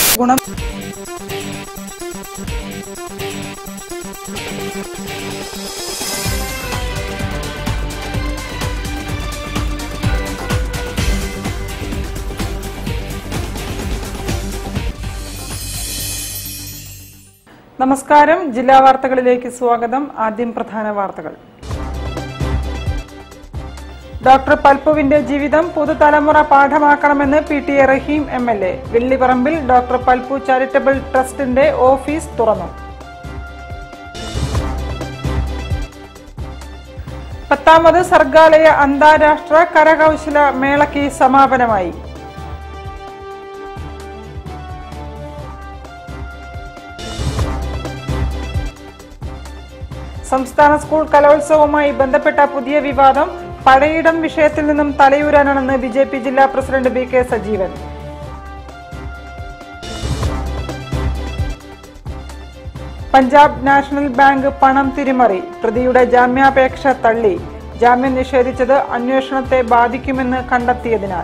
ഗുണം നമസ്കാരം ജില്ലാ വാർത്തകളിലേക്ക് സ്വാഗതം ആദ്യം പ്രധാന വാർത്തകൾ ഡോക്ടർ പൽപ്പുവിന്റെ ജീവിതം പുതുതലമുറ പാഠമാക്കണമെന്ന് P T A Rahim M L A വെള്ളിപ്പറമ്പിൽ ഡോക്ടർ പൽപ്പു ചാരിറ്റബിൾ ട്രസ്റ്റിന്റെ ഓഫീസ് തുറന്നു പത്താമത് സർഗാലയ അന്താരാഷ്ട്ര കരകൗശല മേളയ്ക്ക് സമാപനമായി സംസ്ഥാന സ്കൂൾ കലോത്സവവുമായി ബന്ധപ്പെട്ട പുതിയ വിവാദം പഴയിടം വിഷയത്തിൽ നിന്നും തലയൂരാനാണെന്ന് ബി ജെ പി ജില്ലാ president B K Sajeevan Punjab national bank പണം തിരിമറി പ്രതിയുടെ ജാമ്യാപേക്ഷ തള്ളി ജാമ്യം നിഷേധിച്ചത് അന്വേഷണത്തെ ബാധിക്കുമെന്ന് കണ്ടെത്തിയതിനാൽ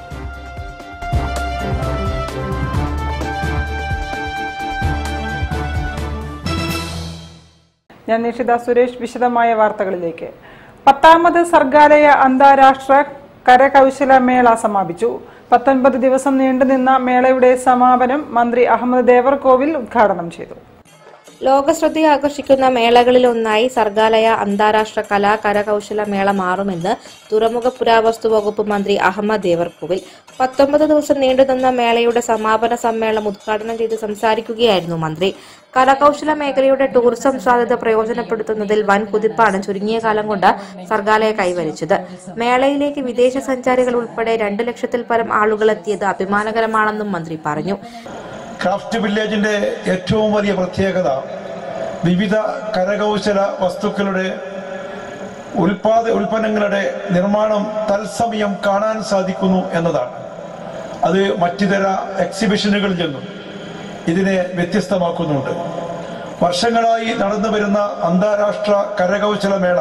ഞാൻ നിഷിത സുരേഷ് വിശദമായ വാർത്തകളിലേക്ക് പത്താമത് സർഗാലയ അന്താരാഷ്ട്ര കരകൗശല മേള സമാപിച്ചു പത്തൊൻപത് ദിവസം നീണ്ടുനിന്ന മേളയുടെ സമാപനം മന്ത്രി അഹമ്മദ് ദേവർകോവിൽ ഉദ്ഘാടനം ചെയ്തു ലോകശ്രദ്ധയെ ആകർഷിക്കുന്ന മേളകളിലൊന്നായി സർഗാലയ അന്താരാഷ്ട്ര കലാ കരകൗശല മേള മാറുമെന്ന് തുറമുഖ പുരാവസ്തു വകുപ്പ് മന്ത്രി അഹമ്മദ് ദേവർകോവിൽ പത്തൊമ്പത് ദിവസം നീണ്ടുനിന്ന മേളയുടെ സമാപന സമ്മേളനം ഉദ്ഘാടനം ചെയ്ത് സംസാരിക്കുകയായിരുന്നു മന്ത്രി കരകൗശല മേഖലയുടെ ടൂറിസം സാധ്യത പ്രയോജനപ്പെടുത്തുന്നതിൽ വൻ കുതിപ്പാണ് ചുരുങ്ങിയ കാലം കൊണ്ട് സർഗാലയ കൈവരിച്ചത് മേളയിലേക്ക് വിദേശ സഞ്ചാരികൾ ഉൾപ്പെടെ രണ്ട് ലക്ഷത്തിൽ പരം ആളുകൾ എത്തിയത് അഭിമാനകരമാണെന്നും മന്ത്രി പറഞ്ഞു ക്രാഫ്റ്റ് വില്ലേജിന്റെ ഏറ്റവും വലിയ പ്രത്യേകത വിവിധ കരകൗശല വസ്തുക്കളുടെ ഉൽപാദ ഉൽപ്പന്നങ്ങളുടെ നിർമ്മാണം തത്സമയം കാണാൻ സാധിക്കുന്നു എന്നതാണ് അത് മറ്റിതര എക്സിബിഷനുകളിൽ നിന്നും ഇതിനെ വ്യത്യസ്തമാക്കുന്നുണ്ട് വർഷങ്ങളായി നടന്നു വരുന്ന അന്താരാഷ്ട്ര കരകൗശല മേള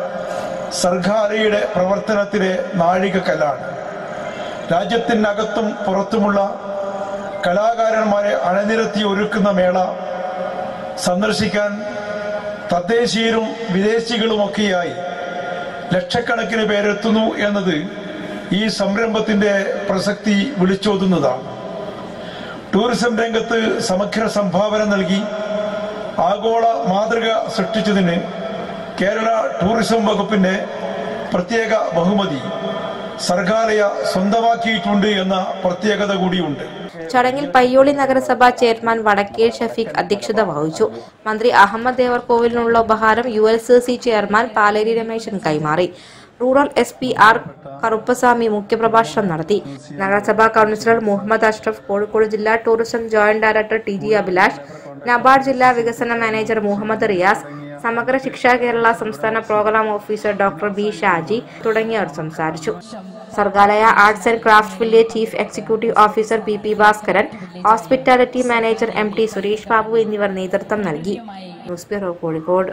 സർഗാലയുടെ പ്രവർത്തനത്തിലെ നാഴികക്കല്ലാണ് രാജ്യത്തിനകത്തും പുറത്തുമുള്ള കലാകാരന്മാരെ അണിനിരത്തി ഒരുക്കുന്ന മേള സന്ദർശിക്കാൻ തദ്ദേശീയരും വിദേശികളുമൊക്കെയായി ലക്ഷക്കണക്കിന് പേരെത്തുന്നു എന്നത് ഈ സംരംഭത്തിന്റെ പ്രസക്തി വിളിച്ചോതുന്നതാണ് ടൂറിസം രംഗത്ത് സമഗ്ര സംഭാവന നൽകി ആഗോള മാതൃക സൃഷ്ടിച്ചതിന് കേരള ടൂറിസം വകുപ്പിന്റെ പ്രത്യേക ബഹുമതി സർഗാലയ സ്വന്തമാക്കിയിട്ടുണ്ട് എന്ന പ്രത്യേകത കൂടിയുണ്ട് ചടങ്ങിൽ പയ്യോളി നഗരസഭ ചെയർമാൻ വടക്കേൽ ഷഫീഖ് അധ്യക്ഷത വഹിച്ചു മന്ത്രി അഹമ്മദ് ദേവർകോവിലിനുള്ള ഉപഹാരം U L C C chairman Paleri Rameshan കൈമാറി rural S P R Karuppaswamy മുഖ്യപ്രഭാഷണം നടത്തി നഗരസഭാ കൌൺസിലർ മുഹമ്മദ് അഷ്റഫ് കോഴിക്കോട് ജില്ലാ tourism joint director T G Abhilash NABARD ജില്ലാ വികസന മാനേജർ മുഹമ്മദ് റിയാസ് സമഗ്ര ശിക്ഷ കേരള സംസ്ഥാന programme officer doctor B Shaji തുടങ്ങിയവർ സംസാരിച്ചു Sargalaya arts and craft village chief executive officer P P Bhaskaran hospitality manager M T Suresh Babu എന്നിവർ നേതൃത്വം നൽകി ന്യൂസ് ബ്യൂറോ കോഴിക്കോട്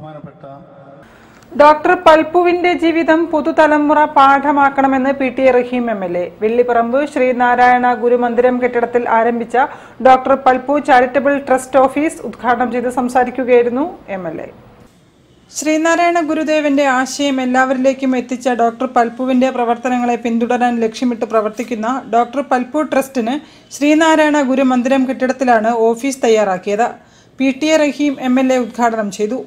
ഡോക്ടർ പൽപ്പുവിന്റെ ജീവിതം പുതുതലമുറ പാഠമാക്കണമെന്ന് P T A Rahim M L A Vellipparamba Sreenarayana Gurumandiram കെട്ടിടത്തിൽ ആരംഭിച്ച doctor Palpu charitable trust office ഉദ്ഘാടനം ചെയ്ത് സംസാരിക്കുകയായിരുന്നു എം എൽ എ ശ്രീനാരായണ ഗുരുദേവന്റെ ആശയം എല്ലാവരിലേക്കും എത്തിച്ച ഡോക്ടർ പൽപ്പുവിന്റെ പ്രവർത്തനങ്ങളെ പിന്തുടരാൻ ലക്ഷ്യമിട്ട് പ്രവർത്തിക്കുന്ന ഡോക്ടർ പൽപ്പു ട്രസ്റ്റിന് ശ്രീനാരായണ ഗുരുമന്ദിരം കെട്ടിടത്തിലാണ് ഓഫീസ് തയ്യാറാക്കിയത് P T A Rahim M L A ഉദ്ഘാടനം ചെയ്തു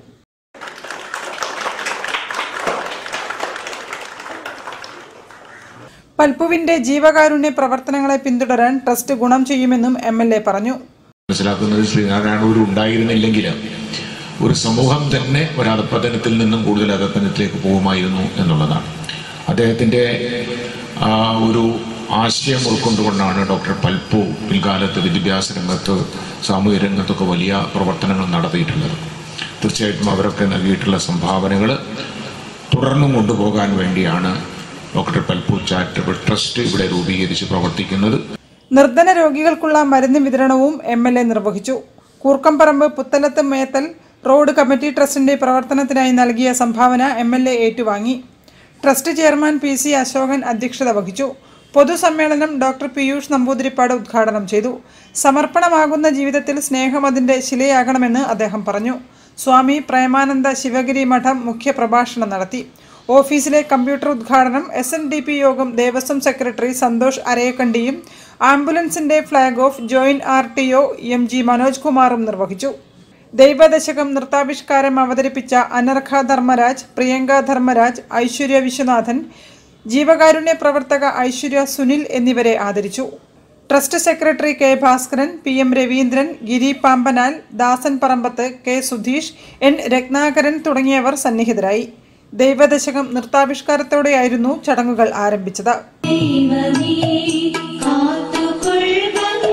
പൽപ്പുവിന്റെ ജീവകാരുണ്യ പ്രവർത്തനങ്ങളെ പിന്തുടരാൻ ട്രസ്റ്റ് ഗുണം ചെയ്യുമെന്നും എം എൽ എ പറഞ്ഞു മനസ്സിലാക്കുന്നത് ശ്രീനാരായണ ഗുരു ഉണ്ടായിരുന്നില്ലെങ്കിൽ ഒരു സമൂഹം തന്നെ ഒരു അധപ്പതനത്തിൽ നിന്നും കൂടുതൽ അധപ്പതനത്തിലേക്ക് പോകുമായിരുന്നു എന്നുള്ളതാണ് അദ്ദേഹത്തിൻ്റെ ആ ഒരു ആശയം ഉൾക്കൊണ്ടുകൊണ്ടാണ് ഡോക്ടർ പൽപ്പു പിൽക്കാലത്ത് വിദ്യാഭ്യാസ രംഗത്ത് സാമൂഹ്യ രംഗത്തൊക്കെ വലിയ പ്രവർത്തനങ്ങൾ നടത്തിയിട്ടുള്ളത് തീർച്ചയായിട്ടും അവരൊക്കെ നൽകിയിട്ടുള്ള സംഭാവനകൾ തുടർന്നും കൊണ്ടുപോകാൻ വേണ്ടിയാണ് ഡോക്ടർ പൽപ്പു ചാരിറ്റബിൾ ട്രസ്റ്റ് ഇവിടെ രൂപീകരിച്ച് പ്രവർത്തിക്കുന്നത് നിർധന രോഗികൾക്കുള്ള മരുന്ന് വിതരണവും എം എൽ എ നിർവഹിച്ചു കൂർക്കംപറമ്പ് പുത്തലത്ത് മേത്തൽ റോഡ് കമ്മിറ്റി ട്രസ്റ്റിന്റെ പ്രവർത്തനത്തിനായി നൽകിയ സംഭാവന എം എൽ എ ഏറ്റുവാങ്ങി trust chairman P C Ashokan അധ്യക്ഷത വഹിച്ചു പൊതുസമ്മേളനം ഡോക്ടർ പീയൂഷ് നമ്പൂതിരിപ്പാട് ഉദ്ഘാടനം ചെയ്തു സമർപ്പണമാകുന്ന ജീവിതത്തിൽ സ്നേഹം അതിന്റെ ശിലയാകണമെന്ന് അദ്ദേഹം പറഞ്ഞു സ്വാമി പ്രേമാനന്ദ ശിവഗിരി മഠം മുഖ്യ പ്രഭാഷണം നടത്തി ഓഫീസിലെ കമ്പ്യൂട്ടർ ഉദ്ഘാടനം എസ് എൻ ഡി പി യോഗം ദേവസ്വം സെക്രട്ടറി സന്തോഷ് അരയക്കണ്ടിയും ആംബുലൻസിന്റെ flag off joint R T O M G Manoj കുമാറും നിർവഹിച്ചു ദൈവദശകം നൃത്താവിഷ്കാരം അവതരിപ്പിച്ച അനർഘ ധർമ്മരാജ് പ്രിയങ്ക ധർമ്മരാജ് ഐശ്വര്യ വിശ്വനാഥൻ ജീവകാരുണ്യ പ്രവർത്തക ഐശ്വര്യ സുനിൽ എന്നിവരെ ആദരിച്ചു trust secretary K Bhaskaran P M Raveendran Giri Pambanal Dasan Parambath K Sudheesh N Ratnakaran തുടങ്ങിയവർ സന്നിഹിതരായി ദൈവദശകം നൃത്താവിഷ്കാരത്തോടെയായിരുന്നു ചടങ്ങുകൾ ആരംഭിച്ചത് ദൈവമേ കാത്തുകൊള്ളു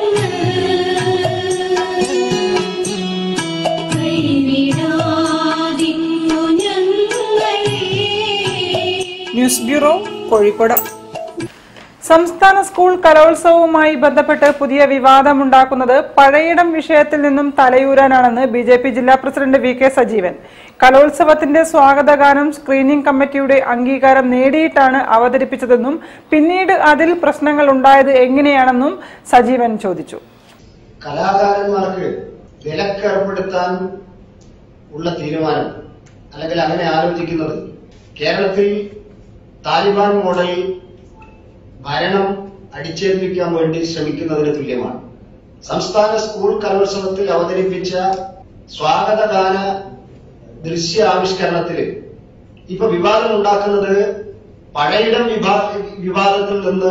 കൈവിടാതിന്നു ഞങ്ങളെ ന്യൂസ് ബ്യൂറോ കോഴിക്കോട് സംസ്ഥാന സ്കൂൾ കലോത്സവവുമായി ബന്ധപ്പെട്ട് പുതിയ വിവാദമുണ്ടാക്കുന്നത് പഴയിടം വിഷയത്തിൽ നിന്നും തലയൂരാനാണെന്ന് ബി ജെ പി ജില്ലാ പ്രസിഡന്റ് വി കെ സജീവൻ കലോത്സവത്തിന്റെ സ്വാഗതഗാനം സ്ക്രീനിംഗ് കമ്മിറ്റിയുടെ അംഗീകാരം നേടിയിട്ടാണ് അവതരിപ്പിച്ചതെന്നും പിന്നീട് അതിൽ പ്രശ്നങ്ങൾ ഉണ്ടായത് എങ്ങനെയാണെന്നും സജീവൻ ചോദിച്ചു കലാകാരന്മാർക്ക് വിലക്കേർപ്പെടുത്താൻ ഉള്ള തീരുമാനം അല്ലെങ്കിൽ അങ്ങനെ ആലോചിക്കുന്നത് കേരളത്തിൽ താലിബാൻ മോഡലിൽ ഭരണം അടിച്ചേൽപ്പിക്കാൻ വേണ്ടി ശ്രമിക്കുന്നതിന് തുല്യമാണ് സംസ്ഥാന സ്കൂൾ കലോത്സവത്തിൽ അവതരിപ്പിച്ച സ്വാഗതഗാന ദൃശ്യാവിഷ്കരണത്തിൽ ഇപ്പൊ വിവാദം ഉണ്ടാക്കുന്നത് പഴയിടം വിഭാ വിവാദത്തിൽ നിന്ന്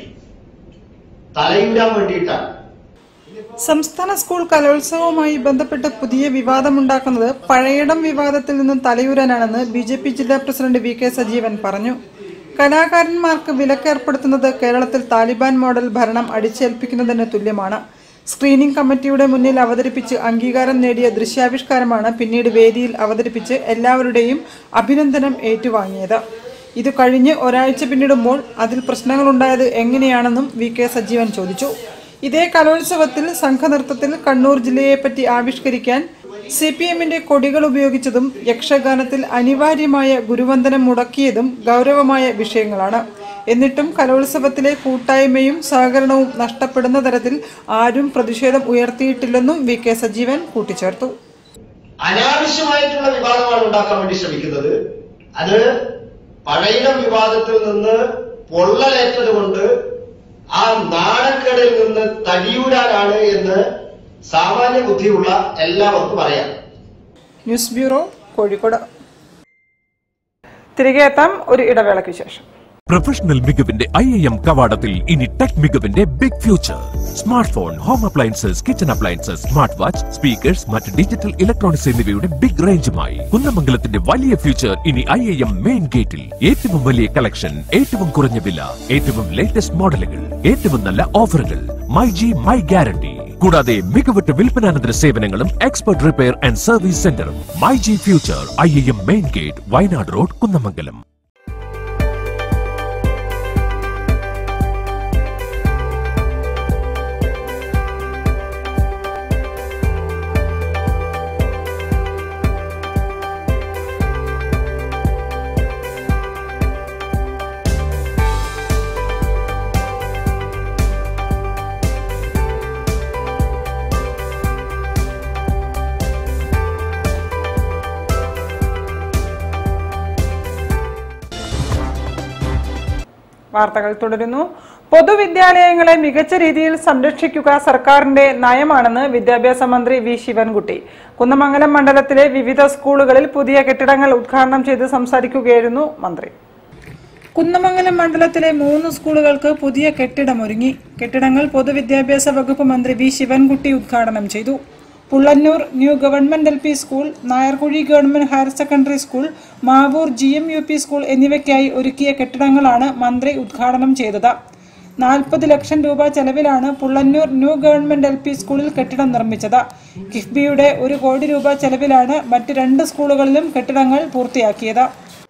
തലയൂരാൻ വേണ്ടിയിട്ടാണ് സംസ്ഥാന സ്കൂൾ കലോത്സവവുമായി ബന്ധപ്പെട്ട് പുതിയ വിവാദമുണ്ടാക്കുന്നത് പഴയടം വിവാദത്തിൽ നിന്നും തലയൂരാനാണെന്ന് ബി ജെ പി ജില്ലാ പ്രസിഡന്റ് വി കെ സജീവൻ പറഞ്ഞു കലാകാരന്മാർക്ക് വിലക്കേർപ്പെടുത്തുന്നത് കേരളത്തിൽ താലിബാൻ മോഡൽ ഭരണം അടിച്ചേൽപ്പിക്കുന്നതിന് തുല്യമാണ് സ്ക്രീനിംഗ് കമ്മിറ്റിയുടെ മുന്നിൽ അവതരിപ്പിച്ച് അംഗീകാരം നേടിയ ദൃശ്യാവിഷ്കാരമാണ് പിന്നീട് വേദിയിൽ അവതരിപ്പിച്ച് എല്ലാവരുടെയും അഭിനന്ദനം ഏറ്റുവാങ്ങിയത് ഇത് കഴിഞ്ഞ് ഒരാഴ്ച പിന്നിടുമ്പോൾ അതിൽ പ്രശ്നങ്ങളുണ്ടായത് എങ്ങനെയാണെന്നും വി കെ സജീവൻ ചോദിച്ചു ഇതേ കലോത്സവത്തിൽ സംഘനൃത്തത്തിൽ കണ്ണൂർ ജില്ലയെപ്പറ്റി ആവിഷ്കരിക്കാൻ സി പി എമ്മിന്റെ കൊടികൾ ഉപയോഗിച്ചതും യക്ഷഗാനത്തിൽ അനിവാര്യമായ ഗുരുവന്ദനം മുടക്കിയതും ഗൗരവമായ വിഷയങ്ങളാണ് എന്നിട്ടും കലോത്സവത്തിലെ കൂട്ടായ്മയും സഹകരണവും നഷ്ടപ്പെടുന്ന തരത്തിൽ ആരും പ്രതിഷേധം ഉയർത്തിയിട്ടില്ലെന്നും വി കെ സജീവൻ കൂട്ടിച്ചേർത്തു അനാവശ്യമായിട്ടുള്ള വിവാദമാണ് ഉണ്ടാക്കാൻ വേണ്ടി ശ്രമിക്കുന്നത് അത് പഴയിടം വിവാദത്തിൽ നിന്ന് പൊള്ളലേറ്റത് കൊണ്ട് ആ നാണക്കേടിൽ നിന്ന് തടിയൂരാനാണ് എന്ന് സാമാന്യ ബുദ്ധിയുള്ള എല്ലാവർക്കും അറിയാം ന്യൂസ് ബ്യൂറോ കോഴിക്കോട് തിരികെ എത്താം ഒരു ഇടവേളയ്ക്ക് ശേഷം പ്രൊഫഷണൽ മികവിന്റെ ഐ ഐ എം കവാടത്തിൽ ഇനി ടെക് മികവിന്റെ big future smart phone home appliances kitchen appliances smart watch speakers മറ്റ് ഡിജിറ്റൽ ഇലക്ട്രോണിക്സ് എന്നിവയുടെ ബിഗ് റേഞ്ചുമായി കുന്നമംഗലത്തിന്റെ വലിയ ഫ്യൂച്ചർ ഇനി ഐ ഐ എം മെയിൻ ഗേറ്റിൽ ഏറ്റവും വലിയ കളക്ഷൻ ഏറ്റവും കുറഞ്ഞ വില ഏറ്റവും ലേറ്റസ്റ്റ് മോഡലുകൾ ഏറ്റവും നല്ല ഓഫറുകൾ മൈ ജി മൈ ഗ്യാരണ്ടി കൂടാതെ മികവുറ്റ വിൽപ്പനാനന്തര സേവനങ്ങളും എക്സ്പെർട്ട് റിപ്പയർ ആൻഡ് സർവീസ് സെന്ററും my G future I I M main gate Wayanad road Kunnamangalam വാർത്തകൾ തുടരുന്നു പൊതുവിദ്യാലയങ്ങളെ മികച്ച രീതിയിൽ സംരക്ഷിക്കുക സർക്കാരിന്റെ നയമാണെന്ന് വിദ്യാഭ്യാസ മന്ത്രി വി ശിവൻകുട്ടി കുന്നമംഗലം മണ്ഡലത്തിലെ വിവിധ സ്കൂളുകളിൽ പുതിയ കെട്ടിടങ്ങൾ ഉദ്ഘാടനം ചെയ്ത് സംസാരിക്കുകയായിരുന്നു മന്ത്രി കുന്നമംഗലം മണ്ഡലത്തിലെ മൂന്ന് സ്കൂളുകൾക്ക് പുതിയ കെട്ടിടമൊരുങ്ങി കെട്ടിടങ്ങൾ പൊതുവിദ്യാഭ്യാസ വകുപ്പ് മന്ത്രി വി ശിവൻകുട്ടി ഉദ്ഘാടനം ചെയ്തു Pullannur new government L P school Nayarkuzhi government higher secondary school Mavoor G M U P school എന്നിവയ്ക്കായി ഒരുക്കിയ കെട്ടിടങ്ങളാണ് മന്ത്രി ഉദ്ഘാടനം ചെയ്തത് നാൽപ്പത് ലക്ഷം രൂപ ചെലവിലാണ് Pullannur new government L P സ്കൂളിൽ കെട്ടിടം നിർമ്മിച്ചത് കിഫ്ബിയുടെ ഒരു കോടി രൂപ ചെലവിലാണ് മറ്റ് രണ്ട് സ്കൂളുകളിലും കെട്ടിടങ്ങൾ പൂർത്തിയാക്കിയത്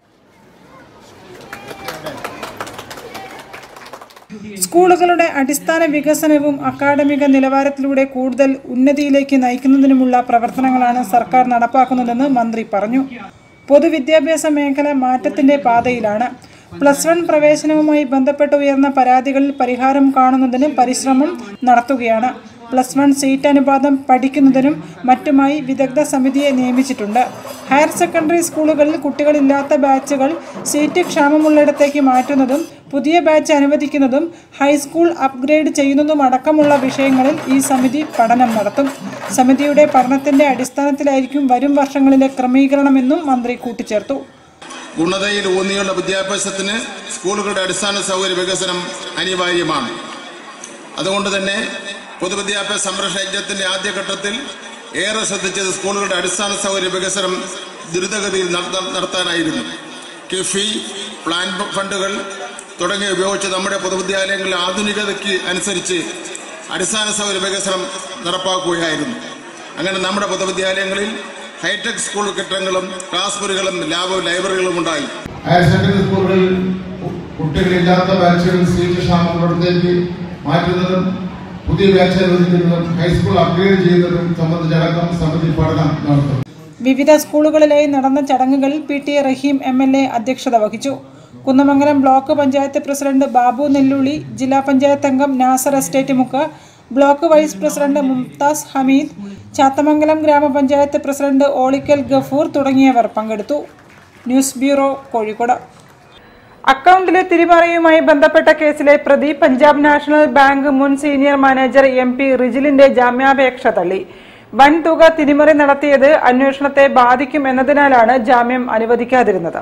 സ്കൂളുകളുടെ അടിസ്ഥാന വികസനവും അക്കാഡമിക നിലവാരത്തിലൂടെ കൂടുതൽ ഉന്നതിയിലേക്ക് നയിക്കുന്നതിനുമുള്ള പ്രവർത്തനങ്ങളാണ് സർക്കാർ നടപ്പാക്കുന്നതെന്ന് മന്ത്രി പറഞ്ഞു പൊതുവിദ്യാഭ്യാസ മേഖല മാറ്റത്തിന്റെ പാതയിലാണ് പ്ലസ് വൺ പ്രവേശനവുമായി ബന്ധപ്പെട്ട് ഉയർന്ന പരാതികളിൽ പരിഹാരം കാണുന്നതിന് പരിശ്രമം നടത്തുകയാണ് പ്ലസ് വൺ സീറ്റ് അനുപാതം പഠിക്കുന്നതിനും മറ്റുമായി വിദഗ്ധ സമിതിയെ നിയമിച്ചിട്ടുണ്ട് ഹയർ സെക്കൻഡറി സ്കൂളുകളിൽ കുട്ടികളില്ലാത്ത ബാച്ചുകൾ സീറ്റ് ക്ഷാമമുള്ളിടത്തേക്ക് മാറ്റുന്നതും പുതിയ ബാച്ച് അനുവദിക്കുന്നതും ഹൈസ്കൂൾ അപ്ഗ്രേഡ് ചെയ്യുന്നതും അടക്കമുള്ള വിഷയങ്ങളിൽ ഈ സമിതി പഠനം നടത്തും സമിതിയുടെ പഠനത്തിന്റെ അടിസ്ഥാനത്തിലായിരിക്കും വരും വർഷങ്ങളിലെ ക്രമീകരണമെന്നും മന്ത്രി കൂട്ടിച്ചേർത്തു ഗുണതയിൽ ഊന്നിയുള്ള വിദ്യാഭ്യാസത്തിന് സ്കൂളുകളുടെ അടിസ്ഥാന സൗകര്യ വികസനം അനിവാര്യമാണ് അതുകൊണ്ട് തന്നെ പൊതുവിദ്യാഭ്യാസ സംരക്ഷണ യജ്ഞത്തിന്റെ ആദ്യഘട്ടത്തിൽ ഏറെ ശ്രദ്ധിച്ചത് സ്കൂളുകളുടെ അടിസ്ഥാന സൗകര്യ വികസനം ദ്രുതഗതിയിൽ നടത്ത- നടത്താനായിരുന്നു കിഫി പ്ലാൻ ഫണ്ടുകൾ തുടങ്ങിയ ഉപയോഗിച്ച് നമ്മുടെ പൊതുവിദ്യാലയങ്ങളിലെ ആധുനികതയ്ക്ക് അനുസരിച്ച് അടിസ്ഥാന സൗകര്യ വികസനം നടപ്പാക്കുകയായിരുന്നു അങ്ങനെ നമ്മുടെ പൊതുവിദ്യാലയങ്ങളിൽ ഹൈടെക് സ്കൂൾ കെട്ടിടങ്ങളും ക്ലാസ് മുറികളും ലാബ് ലൈബ്രറികളും ഉണ്ടായി ഹയർ സെക്കൻഡറി സ്കൂളുകളിൽ കു- കുട്ടികളില്ലാത്ത ബാച്ചുകൾ സീറ്റ് ക്ഷാമത്തിലേക്ക് മാറ്റുന്നതും പുതിയ ബാച്ച് അനുവദിക്കുന്നതും ഹൈസ്കൂൾ അപ്ഗ്രേഡ് ചെയ്യുന്നതും സംബന്ധിച്ചടക്കം സമിതി പഠനം നടത്തും വിവിധ സ്കൂളുകളിലായി നടന്ന ചടങ്ങുകളിൽ P T A Rahim M L A അധ്യക്ഷത വഹിച്ചു കുന്നമംഗലം ബ്ലോക്ക് പഞ്ചായത്ത് പ്രസിഡന്റ് ബാബു നെല്ലുള്ളി ജില്ലാ പഞ്ചായത്ത് അംഗം Nasar estate Mukku block vice president Mumtaz Hameed Chathamangalam ഗ്രാമപഞ്ചായത്ത് പ്രസിഡന്റ് ഓളിക്കൽ ഗഫൂർ തുടങ്ങിയവർ പങ്കെടുത്തു ന്യൂസ് ബ്യൂറോ കോഴിക്കോട് അക്കൗണ്ടിലെ തിരിമറിയുമായി ബന്ധപ്പെട്ട കേസിലെ പ്രതി പഞ്ചാബ് നാഷണൽ ബാങ്ക് മുൻ സീനിയർ മാനേജർ എം പി റിജിലിന്റെ ജാമ്യാപേക്ഷ തള്ളി വൻ തുക തിരിമറി നടത്തിയത് അന്വേഷണത്തെ ബാധിക്കും എന്നതിനാലാണ് ജാമ്യം അനുവദിക്കാതിരുന്നത്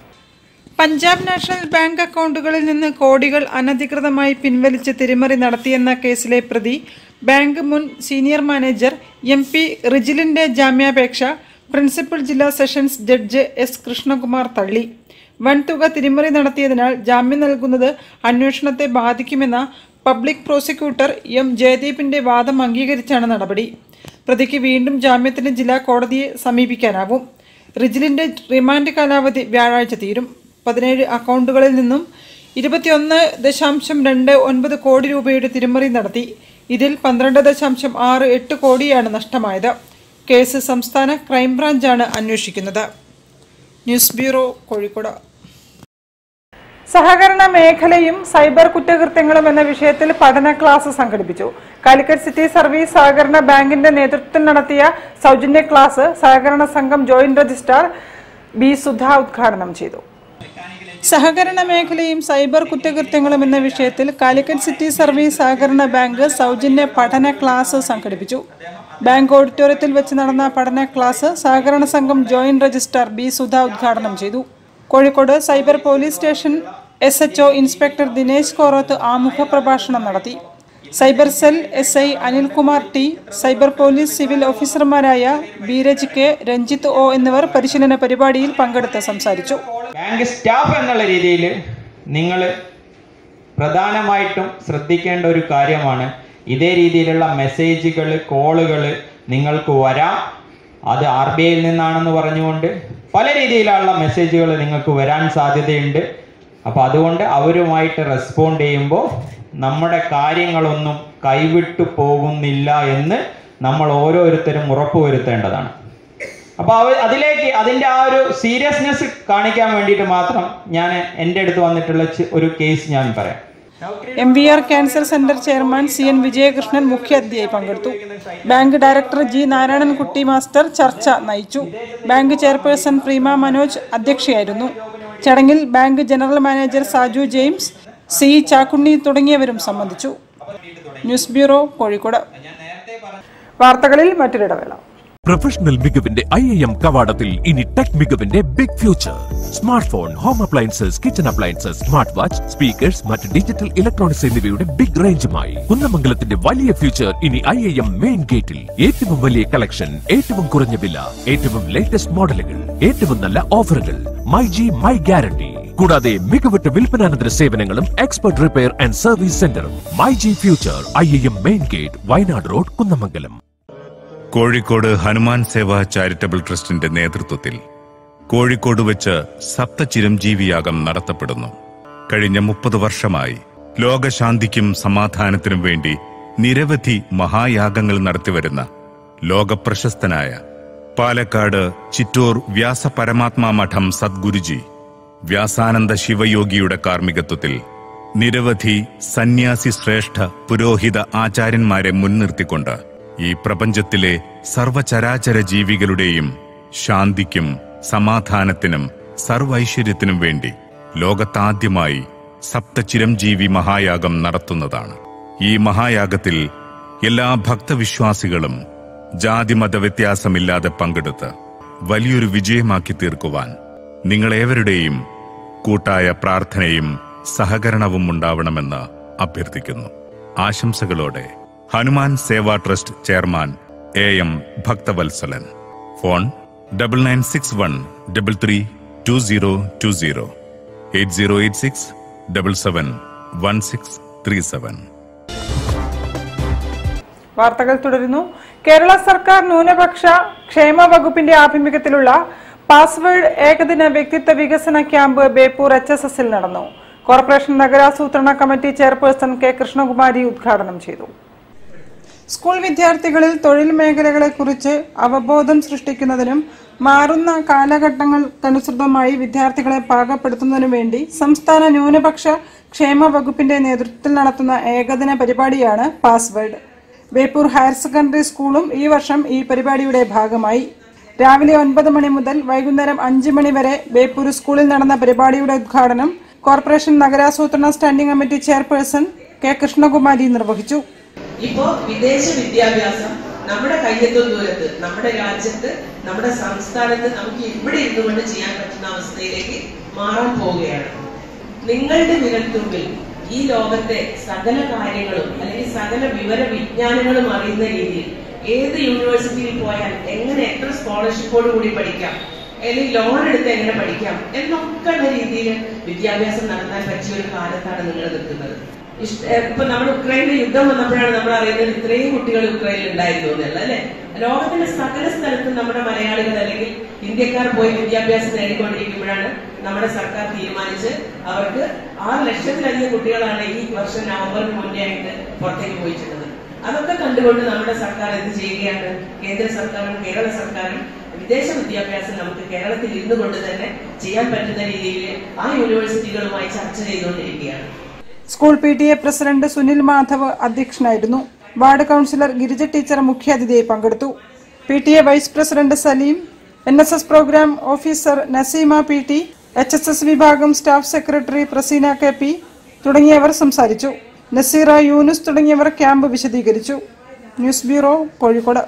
പഞ്ചാബ് നാഷണൽ ബാങ്ക് അക്കൗണ്ടുകളിൽ നിന്ന് കോടികൾ അനധികൃതമായി പിൻവലിച്ച് തിരിമറി നടത്തിയെന്ന കേസിലെ പ്രതി ബാങ്ക് മുൻ സീനിയർ മാനേജർ എം പി റിജിലിന്റെ ജാമ്യാപേക്ഷ പ്രിൻസിപ്പൽ ജില്ലാ സെഷൻസ് ജഡ്ജ് എസ് കൃഷ്ണകുമാർ തള്ളി വൻതുക തിരിമറി നടത്തിയതിനാൽ ജാമ്യം നൽകുന്നത് അന്വേഷണത്തെ ബാധിക്കുമെന്ന പബ്ലിക് പ്രോസിക്യൂട്ടർ എം ജയദീപിന്റെ വാദം അംഗീകരിച്ചാണ് നടപടി പ്രതിക്ക് വീണ്ടും ജാമ്യത്തിന് ജില്ലാ കോടതിയെ സമീപിക്കാനാവും റിജിലിന്റെ റിമാൻഡ് കാലാവധി വ്യാഴാഴ്ച തീരും പതിനേഴ് അക്കൗണ്ടുകളിൽ നിന്നും ഇരുപത്തിയൊന്ന് ദശാംശം രണ്ട് ഒൻപത് കോടി രൂപയുടെ തിരിമറി നടത്തി ഇതിൽ പന്ത്രണ്ട് ദശാംശം ആറ് എട്ട് കോടിയാണ് നഷ്ടമായത് കേസ് സംസ്ഥാന ക്രൈംബ്രാഞ്ചാണ് അന്വേഷിക്കുന്നത് ന്യൂസ് ബ്യൂറോ കോഴിക്കോട് സഹകരണ മേഖലയും സൈബർ കുറ്റകൃത്യങ്ങളും എന്ന വിഷയത്തിൽ പഠന ക്ലാസ് സംഘടിപ്പിച്ചു കാലിക്കറ്റ് സിറ്റി സർവീസ് സഹകരണ ബാങ്കിന്റെ നേതൃത്വത്തിൽ നടത്തിയ സൗജന്യ ക്ലാസ് സഹകരണ സംഘം ജോയിന്റ് രജിസ്ട്രാർ ബി സുധ ഉദ്ഘാടനം ചെയ്തു സഹകരണ മേഖലയും സൈബർ കുറ്റകൃത്യങ്ങളും എന്ന വിഷയത്തിൽ കാലിക്കറ്റ് സിറ്റി സർവീസ് സഹകരണ ബാങ്ക് സൗജന്യ പഠന ക്ലാസ് സംഘടിപ്പിച്ചു ബാങ്ക് ഓഡിറ്റോറിയത്തിൽ വെച്ച് നടന്ന പഠന ക്ലാസ് സഹകരണ സംഘം ജോയിന്റ് രജിസ്ട്രാർ ബി സുധ ഉദ്ഘാടനം ചെയ്തു Kozhikode cyber police station S H inspector Dinesh Korath ആമുഖ പ്രഭാഷണം നടത്തി cyber cell S I Anilkumar T cyber police civil ഓഫീസർമാരായ ബീരജ് കെ രഞ്ജിത്ത് ഒ എന്നിവർ പരിശീലന പരിപാടിയിൽ പങ്കെടുത്ത് സംസാരിച്ചു ബാങ്ക് സ്റ്റാഫ് എന്നുള്ള രീതിയിൽ നിങ്ങൾ പ്രധാനമായിട്ടും ശ്രദ്ധിക്കേണ്ട ഒരു കാര്യമാണ് ഇതേ രീതിയിലുള്ള മെസ്സേജുകൾ കോളുകൾ നിങ്ങൾക്ക് വരാം അത് ആർ ബി ഐയിൽ നിന്നാണെന്ന് പറഞ്ഞുകൊണ്ട് പല രീതിയിലുള്ള മെസ്സേജുകൾ നിങ്ങൾക്ക് വരാൻ സാധ്യതയുണ്ട് അപ്പോൾ അതുകൊണ്ട് അവരുമായിട്ട് റെസ്പോണ്ട് ചെയ്യുമ്പോൾ നമ്മുടെ കാര്യങ്ങളൊന്നും കൈവിട്ടു പോകുന്നില്ല എന്ന് നമ്മൾ ഓരോരുത്തരും ഉറപ്പുവരുത്തേണ്ടതാണ് അപ്പോൾ അവ അതിലേക്ക് അതിൻ്റെ ആ ഒരു സീരിയസ്നെസ് കാണിക്കാൻ വേണ്ടിയിട്ട് മാത്രം ഞാൻ എൻ്റെ അടുത്ത് വന്നിട്ടുള്ള ചി- ഒരു കേസ് ഞാൻ പറയാം M V R cancer centre chairman C N Vijayakrishnan മുഖ്യാതിഥിയായി പങ്കെടുത്തു bank director G Narayanankutty master ചർച്ച നയിച്ചു ബാങ്ക് ചെയർപേഴ്സൺ പ്രീമ മനോജ് അധ്യക്ഷയായിരുന്നു ചടങ്ങിൽ bank general manager Saju James C Chakkunni തുടങ്ങിയവരും സംബന്ധിച്ചു ന്യൂസ് ബ്യൂറോ കോഴിക്കോട് വാർത്തകളിൽ മറ്റൊരിടവേള പ്രൊഫഷണൽ മികവിന്റെ ഐ ഐ എം കവാടത്തിൽ ഇനി ടെക് മികവിന്റെ big future smart phone home appliances kitchen appliances smart watch speakers മറ്റ് ഡിജിറ്റൽ ഇലക്ട്രോണിക്സ് എന്നിവയുടെ ബിഗ് റേഞ്ചുമായി കുന്നമംഗലത്തിന്റെ വലിയ ഫ്യൂച്ചർ ഇനി ഐ ഐ എം മെയിൻ ഗേറ്റിൽ ഏറ്റവും വലിയ കളക്ഷൻ ഏറ്റവും കുറഞ്ഞ വില ഏറ്റവും ലേറ്റസ്റ്റ് മോഡലുകൾ ഏറ്റവും നല്ല ഓഫറുകൾ മൈ ജി മൈ ഗ്യാരണ്ടി കൂടാതെ മികവുറ്റ വിൽപ്പനാനന്തര സേവനങ്ങളും എക്സ്പെർട്ട് റിപ്പയർ ആൻഡ് സർവീസ് സെന്ററും my G future I I M main gate Wayanad road Kunnamangalam Kozhikode Hanuman Seva charitable ട്രസ്റ്റിന്റെ നേതൃത്വത്തിൽ കോഴിക്കോട് വെച്ച് സപ്ത ചിരഞ്ജീവിയാഗം നടത്തപ്പെടുന്നു കഴിഞ്ഞ മുപ്പത് വർഷമായി ലോകശാന്തിക്കും സമാധാനത്തിനും വേണ്ടി നിരവധി മഹായാഗങ്ങൾ നടത്തിവരുന്ന ലോകപ്രശസ്തനായ പാലക്കാട് ചിറ്റൂർ വ്യാസ പരമാത്മാ മഠം സദ്ഗുരുജി വ്യാസാനന്ദ ശിവയോഗിയുടെ കാർമ്മികത്വത്തിൽ നിരവധി സന്യാസി ശ്രേഷ്ഠ പുരോഹിത ആചാര്യന്മാരെ മുൻനിർത്തിക്കൊണ്ട് ഈ പ്രപഞ്ചത്തിലെ സർവചരാചര ജീവികളുടെയും ശാന്തിക്കും സമാധാനത്തിനും സർവൈശ്വര്യത്തിനും വേണ്ടി ലോകത്താദ്യമായി സപ്തചിരംജീവി മഹായാഗം നടത്തുന്നതാണ് ഈ മഹായാഗത്തിൽ എല്ലാ ഭക്തവിശ്വാസികളും ജാതിമത വ്യത്യാസമില്ലാതെ പങ്കെടുത്ത് വലിയൊരു വിജയമാക്കി തീർക്കുവാൻ നിങ്ങളേവരുടെയും കൂട്ടായ പ്രാർത്ഥനയും സഹകരണവും ഉണ്ടാവണമെന്ന് അഭ്യർത്ഥിക്കുന്നു ആശംസകളോടെ Hanuman Seva trust chairman A M Bhakthavatsalan phone double nine six one double three two zero two zero eight zero eight six double seven one six three seven വാർത്തകൾ തുടരുന്നു കേരള സർക്കാർ ന്യൂനപക്ഷ ക്ഷേമ വകുപ്പിന്റെ ആഭിമുഖ്യത്തിലുള്ള പാസ്വേഡ് ഏകദിന വ്യക്തിത്വ വികസന ക്യാമ്പ് ബേപ്പൂർ എച്ച് എസ് എസിൽ നടന്നു കോർപ്പറേഷൻ നഗരാസൂത്രണ കമ്മിറ്റി ചെയർപേഴ്സൺ കെ കൃഷ്ണകുമാരി ഉദ്ഘാടനം ചെയ്തു സ്കൂൾ വിദ്യാർത്ഥികളിൽ തൊഴിൽ മേഖലകളെക്കുറിച്ച് അവബോധം സൃഷ്ടിക്കുന്നതിനും മാറുന്ന കാലഘട്ടങ്ങൾക്കനുസൃതമായി വിദ്യാർത്ഥികളെ പാകപ്പെടുത്തുന്നതിനു വേണ്ടി സംസ്ഥാന ന്യൂനപക്ഷ ക്ഷേമ വകുപ്പിന്റെ നേതൃത്വത്തിൽ നടത്തുന്ന ഏകദിന പരിപാടിയാണ് പാസ്വേഡ് ബേപ്പൂർ ഹയർ സെക്കൻഡറി സ്കൂളും ഈ വർഷം ഈ പരിപാടിയുടെ ഭാഗമായി രാവിലെ ഒൻപത് മണി മുതൽ വൈകുന്നേരം അഞ്ച് മണി വരെ ബേപ്പൂർ സ്കൂളിൽ നടന്ന പരിപാടിയുടെ ഉദ്ഘാടനം കോർപ്പറേഷൻ നഗരാസൂത്രണ standing committee chairperson K Krishnakumari നിർവഹിച്ചു ഇപ്പോ വിദേശ വിദ്യാഭ്യാസം നമ്മുടെ കയ്യെത്തും ദൂരത്ത് നമ്മുടെ രാജ്യത്ത് നമ്മുടെ സംസ്ഥാനത്ത് നമുക്ക് ഇവിടെ ഇരുന്നുകൊണ്ട് ചെയ്യാൻ പറ്റുന്ന അവസ്ഥയിലേക്ക് മാറാൻ പോവുകയാണ് നിങ്ങളുടെ വിരൽത്തുമ്പിൽ ഈ ലോകത്തെ സകല കാര്യങ്ങളും അല്ലെങ്കിൽ സകല വിവര വിജ്ഞാനങ്ങളും അറിയുന്ന രീതിയിൽ ഏത് യൂണിവേഴ്സിറ്റിയിൽ പോയാൽ എങ്ങനെ എത്ര സ്കോളർഷിപ്പോട് കൂടി പഠിക്കാം അല്ലെങ്കിൽ ലോൺ എടുത്ത് എങ്ങനെ പഠിക്കാം എന്നൊക്കെ ഉള്ള രീതിയിൽ വിദ്യാഭ്യാസം നടത്താൻ പറ്റിയ ഒരു കാലത്താണ് നിങ്ങൾ നിൽക്കുന്നത് ഇഷ്ട- ഏഹ് ഇപ്പൊ നമ്മുടെ ഉക്രൈനിൽ യുദ്ധം വന്നപ്പോഴാണ് നമ്മൾ അറിയുന്നത് ഇത്രയും കുട്ടികൾ ഉക്രൈനിൽ ഉണ്ടായിരുന്നു എന്നുള്ള അല്ലെ ലോകത്തിന്റെ സകല സ്ഥലത്തും നമ്മുടെ മലയാളികൾ അല്ലെങ്കിൽ ഇന്ത്യക്കാർ പോയി വിദ്യാഭ്യാസം നേടിക്കൊണ്ടിരിക്കുമ്പോഴാണ് നമ്മുടെ സർക്കാർ തീരുമാനിച്ച് അവർക്ക് ആറ് ലക്ഷത്തിലധികം കുട്ടികളാണ് ഈ വർഷം നവംബറിന് മുന്നേ ആയിട്ട് പുറത്തേക്ക് പോയിട്ടുള്ളത് അതൊക്കെ കണ്ടുകൊണ്ട് നമ്മുടെ സർക്കാർ എന്ത് ചെയ്യുകയാണ് കേന്ദ്ര സർക്കാരും കേരള സർക്കാരും വിദേശ വിദ്യാഭ്യാസം നമുക്ക് കേരളത്തിൽ ഇരുന്നു കൊണ്ട് തന്നെ ചെയ്യാൻ പറ്റുന്ന രീതിയിൽ ആ യൂണിവേഴ്സിറ്റികളുമായി ചർച്ച ചെയ്തുകൊണ്ടിരിക്കുകയാണ് school P T A president Sunil Madhav അധ്യക്ഷനായിരുന്നു വാർഡ് കൌൺസിലർ ഗിരിജ ടീച്ചർ മുഖ്യാതിഥിയായി പങ്കെടുത്തു P T A vice president Saleem N S S programme officer Naseema P T H S S വിഭാഗം staff secretary Praseena K P തുടങ്ങിയവർ സംസാരിച്ചു നസീറ യൂനുസ് തുടങ്ങിയവർ ക്യാമ്പ് വിശദീകരിച്ചു ന്യൂസ് ബ്യൂറോ കോഴിക്കോട്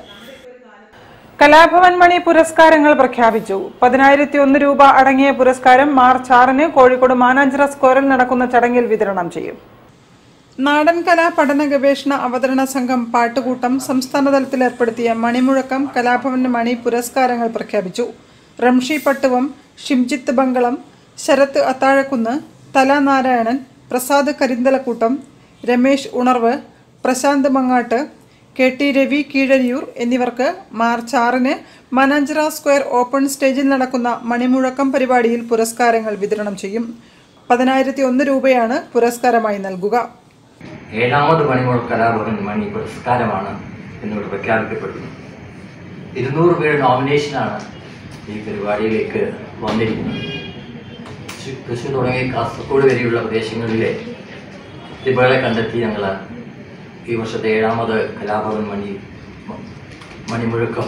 കലാഭവൻ മണി പുരസ്കാരങ്ങൾ പ്രഖ്യാപിച്ചു പതിനായിരത്തി ഒന്ന് രൂപ അടങ്ങിയ പുരസ്കാരം മാർച്ച് ആറിന് കോഴിക്കോട് മാനാഞ്ചിറ സ്ക്വയറിൽ നടക്കുന്ന ചടങ്ങിൽ വിതരണം ചെയ്യും നാടൻ കലാ പഠന ഗവേഷണ അവതരണ സംഘം പാട്ടുകൂട്ടം സംസ്ഥാനതലത്തിൽ ഏർപ്പെടുത്തിയ മണിമുഴക്കം കലാഭവൻ മണി പുരസ്കാരങ്ങൾ പ്രഖ്യാപിച്ചു റംഷി പട്ടുവം ഷിംജിത്ത് ബംഗളം ശരത്ത് അത്താഴക്കുന്ന് തല നാരായണൻ പ്രസാദ് കരിന്തലക്കൂട്ടം രമേശ് ഉണർവ് പ്രശാന്ത് മങ്ങാട്ട് കെ ടി രവി കീഴരിയൂർ എന്നിവർക്ക് മാർച്ച് ആറിന് മനാഞ്ചിറ സ്ക്വയർ ഓപ്പൺ സ്റ്റേജിൽ നടക്കുന്ന മണിമുഴക്കം പരിപാടിയിൽ പുരസ്കാരങ്ങൾ വിതരണം ചെയ്യും പതിനായിരത്തി ഒന്ന് രൂപയാണ് പുരസ്കാരമായി നൽകുക ഏഴാമത് മണിമുഴ കലാഭവൻ മണി പുരസ്കാരമാണ് എന്നിവിടെ പ്രഖ്യാപിക്കപ്പെടുന്നു ഇരുന്നൂറ് പേരുടെ നോമിനേഷനാണ് ഈ പരിപാടിയിലേക്ക് വന്നിരിക്കുന്നത് തൃശ്ശൂർ- തൃശ്ശൂർ തുടങ്ങി കാസർഗോഡ് വരെയുള്ള പ്രദേശങ്ങളിലെ പ്രതിഭകളെ കണ്ടെത്തി ഞങ്ങൾ ഈ വർഷത്തെ ഏഴാമത് കലാഭവൻ മണി മണിമുഴക്കം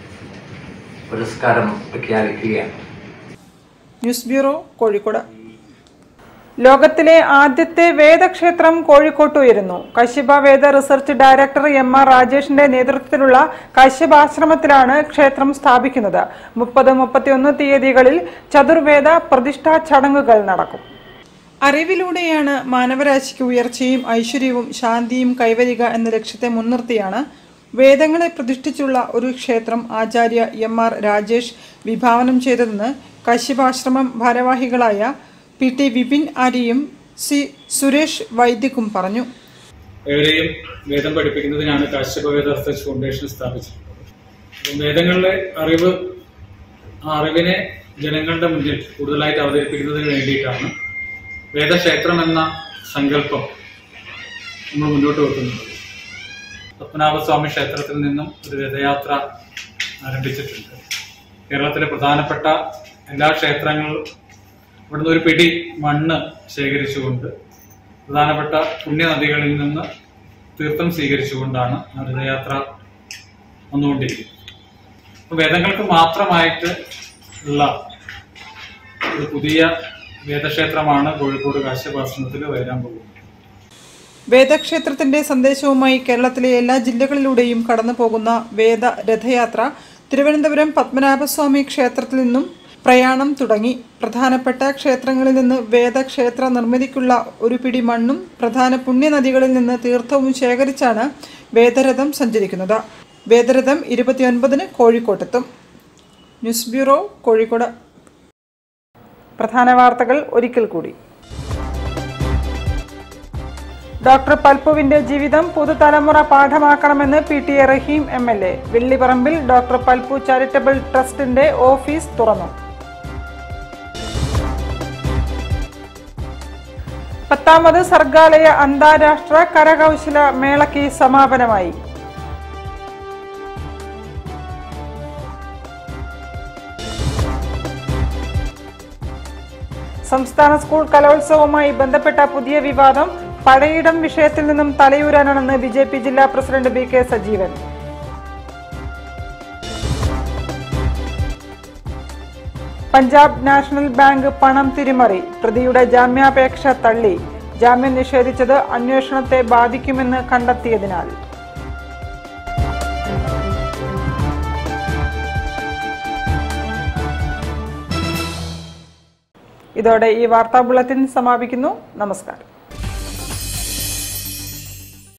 പുരസ്കാരം പ്രഖ്യാപിക്കുകയാണ് ന്യൂസ് ബ്യൂറോ കോഴിക്കോട് ലോകത്തിലെ ആദ്യത്തെ വേദക്ഷേത്രം കോഴിക്കോട്ട് ഉയരുന്നു Kashyapa Veda research director M R രാജേഷിന്റെ നേതൃത്വത്തിലുള്ള കശ്യപാശ്രമത്തിലാണ് ക്ഷേത്രം സ്ഥാപിക്കുന്നത് മുപ്പത് മുപ്പത്തിയൊന്ന് തീയതികളിൽ ചതുർവേദ പ്രതിഷ്ഠാ ചടങ്ങുകൾ നടക്കും അറിവിലൂടെയാണ് മാനവരാശിക്ക് ഉയർച്ചയും ഐശ്വര്യവും ശാന്തിയും കൈവരിക എന്ന ലക്ഷ്യത്തെ മുൻനിർത്തിയാണ് വേദങ്ങളെ പ്രതിഷ്ഠിച്ചുള്ള ഒരു ക്ഷേത്രം ആചാര്യ എം ആർ രാജേഷ് വിഭാവനം ചെയ്തതെന്ന് കശ്യപാശ്രമം ഭാരവാഹികളായ പി ടി വിപിൻ ആര്യയും സി സുരേഷ് വൈദ്യക്കും പറഞ്ഞു ഏവരെയും വേദം പഠിപ്പിക്കുന്നതിനാണ് കാശ്യപവേദ റിസർച്ച് ഫൗണ്ടേഷൻ സ്ഥാപിച്ചിട്ടുള്ളത് അപ്പം വേദങ്ങളിലെ അറിവ് ആ അറിവിനെ ജനങ്ങളുടെ മുന്നിൽ കൂടുതലായിട്ട് അവതരിപ്പിക്കുന്നതിന് വേണ്ടിയിട്ടാണ് വേദക്ഷേത്രം എന്ന സങ്കല്പം നമ്മൾ മുന്നോട്ട് വെക്കുന്നത് പത്മനാഭസ്വാമി ക്ഷേത്രത്തിൽ നിന്നും ഒരു രഥയാത്ര ആരംഭിച്ചിട്ടുണ്ട് കേരളത്തിലെ പ്രധാനപ്പെട്ട എല്ലാ ക്ഷേത്രങ്ങളും ഇവിടുന്ന് ഒരു പിടി മണ്ണ് ശേഖരിച്ചുകൊണ്ട് പ്രധാനപ്പെട്ട പുണ്യനദികളിൽ നിന്ന് തീർത്ഥം സ്വീകരിച്ചുകൊണ്ടാണ് ആ രഥയാത്ര വന്നുകൊണ്ടിരിക്കുന്നത് അപ്പൊ വേദങ്ങൾക്ക് മാത്രമായിട്ട് ഉള്ള ഒരു പുതിയ വേദക്ഷേത്രമാണ് കോഴിക്കോട് കാശ്യപാശ്രമത്തിൽ വരാൻ പോകുന്നത് വേദക്ഷേത്രത്തിന്റെ സന്ദേശവുമായി കേരളത്തിലെ എല്ലാ ജില്ലകളിലൂടെയും കടന്നു പോകുന്ന വേദ രഥയാത്ര തിരുവനന്തപുരം പത്മനാഭസ്വാമി ക്ഷേത്രത്തിൽ നിന്നും പ്രയാണം തുടങ്ങി പ്രധാനപ്പെട്ട ക്ഷേത്രങ്ങളിൽ നിന്ന് വേദക്ഷേത്ര നിർമ്മിതിക്കുള്ള ഒരു പിടി മണ്ണും പ്രധാന പുണ്യനദികളിൽ നിന്ന് തീർത്ഥവും ശേഖരിച്ചാണ് വേദരഥം സഞ്ചരിക്കുന്നത് വേദരഥം ഇരുപത്തിയൊൻപതിന് കോഴിക്കോട്ടെത്തും ന്യൂസ് ബ്യൂറോ കോഴിക്കോട് പ്രധാന വാർത്തകൾ ഒരിക്കൽ കൂടി ഡോക്ടർ പൽപ്പുവിന്റെ ജീവിതം പുതുതലമുറ പാഠമാക്കണമെന്ന് P T A Rahim M L A വെള്ളിപ്പറമ്പിൽ ഡോക്ടർ പൽപ്പു ചാരിറ്റബിൾ ട്രസ്റ്റിന്റെ ഓഫീസ് തുറന്നു പത്താമത് സർഗാലയ അന്താരാഷ്ട്ര കരകൗശല മേളയ്ക്ക് സമാപനമായി സംസ്ഥാന സ്കൂൾ കലോത്സവവുമായി ബന്ധപ്പെട്ട പുതിയ വിവാദം പഴയിടം വിഷയത്തിൽ നിന്നും തലയൂരാനാണെന്ന് ബി ജെ പി ജില്ലാ president B K Sajeevan Punjab national bank പണം തിരിമറി പ്രതിയുടെ ജാമ്യാപേക്ഷ തള്ളി ജാമ്യം നിഷേധിച്ചത് അന്വേഷണത്തെ ബാധിക്കുമെന്ന് കണ്ടെത്തിയതിനാൽ ഇതോടെ ഈ വാർത്താ ബുള്ളറ്റിൻ സമാപിക്കുന്നു നമസ്കാരം